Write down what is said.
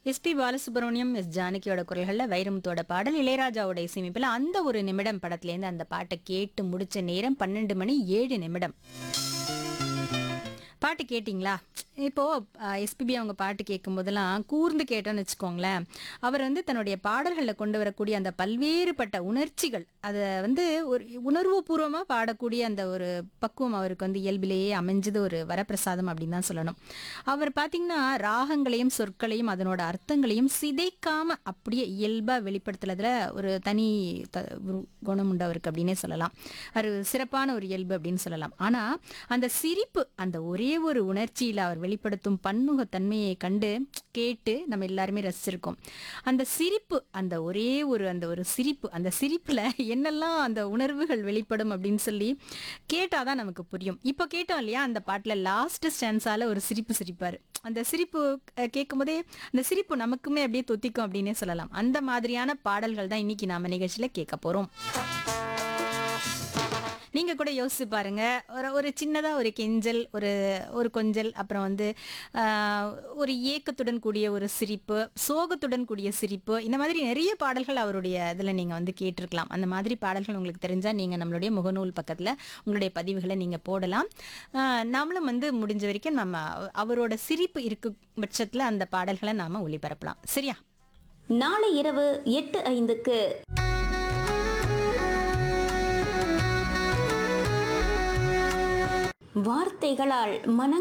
SP Balasubramaniam S ஜானகியோட குரல்களில் வைரமுத்தோட பாடல் இளையராஜாவோட இசையமைப்பில் அந்த ஒரு நிமிடம் படத்துலேருந்து அந்த பாட்டை கேட்டு முடிச்ச நேரம் பன்னெண்டு மணி ஏழு நிமிடம் பாட்டு கேட்டிங்களா இப்போ எஸ்பிபி அவங்க பாட்டு கேட்கும் போதெல்லாம் கூர்ந்து கேட்டோன்னு வச்சுக்கோங்களேன் அவர் வந்து தன்னுடைய பாடல்களில் கொண்டு வரக்கூடிய அந்த பல்வேறுபட்ட உணர்ச்சிகள் அதை வந்து ஒரு உணர்வுபூர்வமாக பாடக்கூடிய அந்த ஒரு பக்குவம் அவருக்கு வந்து இயல்பிலேயே அமைஞ்சது ஒரு வரப்பிரசாதம் அப்படின்னு தான் சொல்லணும் அவர் பார்த்தீங்கன்னா ராகங்களையும் சொற்களையும் அதனோட அர்த்தங்களையும் சிதைக்காம அப்படியே இயல்பாக வெளிப்படுத்துறதுல ஒரு தனி த ஒரு குணம் உண்டு அவருக்கு அப்படின்னே சொல்லலாம் அது சிறப்பான ஒரு இயல்பு அப்படின்னு சொல்லலாம் ஆனால் அந்த சிரிப்பு அந்த ஒரே ஒரு உணர்ச்சியில் அவர் வெளிப்படுத்தும் பன்முகத்தன்மையை கண்டு கேட்டு நம்ம எல்லாருமே ரசிச்சிருக்கோம் அந்த சிரிப்பு அந்த ஒரே ஒரு அந்த ஒரு சிரிப்பு அந்த சிரிப்பில் என்னெல்லாம் அந்த உணர்வுகள் வெளிப்படும் அப்படின்னு சொல்லி கேட்டால் தான் நமக்கு புரியும் இப்போ கேட்டோம் இல்லையா அந்த பாட்டில் லாஸ்ட் ஸ்டான்ஸால ஒரு சிரிப்பு சிரிப்பார் அந்த சிரிப்பு அஹ், கேட்கும் போதே அந்த சிரிப்பு நமக்குமே அப்படியே தொத்திக்கும் அப்படின்னே சொல்லலாம் அந்த மாதிரியான பாடல்கள் தான் இன்னைக்கு நாம நிகழ்ச்சியில் கேட்க போகிறோம் நீங்க கூட யோசிச்சு பாருங்க ஒரு ஒரு சின்னதா ஒரு கெஞ்சல் ஒரு ஒரு கொஞ்சல் அப்புறம் வந்து ஆஹ், ஒரு ஏக்கத்துடன் கூடிய ஒரு சிரிப்பு சோகத்துடன் கூடிய சிரிப்பு இந்த மாதிரி நிறைய பாடல்கள் அவருடைய இதுல நீங்க வந்து கேட்டிருக்கலாம் அந்த மாதிரி பாடல்கள் உங்களுக்கு தெரிஞ்சா நீங்க நம்மளுடைய முகநூல் பக்கத்துல உங்களுடைய பதிவுகளை நீங்க போடலாம் ஆஹ், நாமளும் வந்து முடிஞ்ச வரைக்கும் நம்ம அவரோட சிரிப்பு இருக்கும் பட்சத்துல அந்த பாடல்களை நாம ஒளிபரப்பலாம் சரியா நாளை இரவு எட்டு ஐந்துக்கு வார்த்தைகளால் மன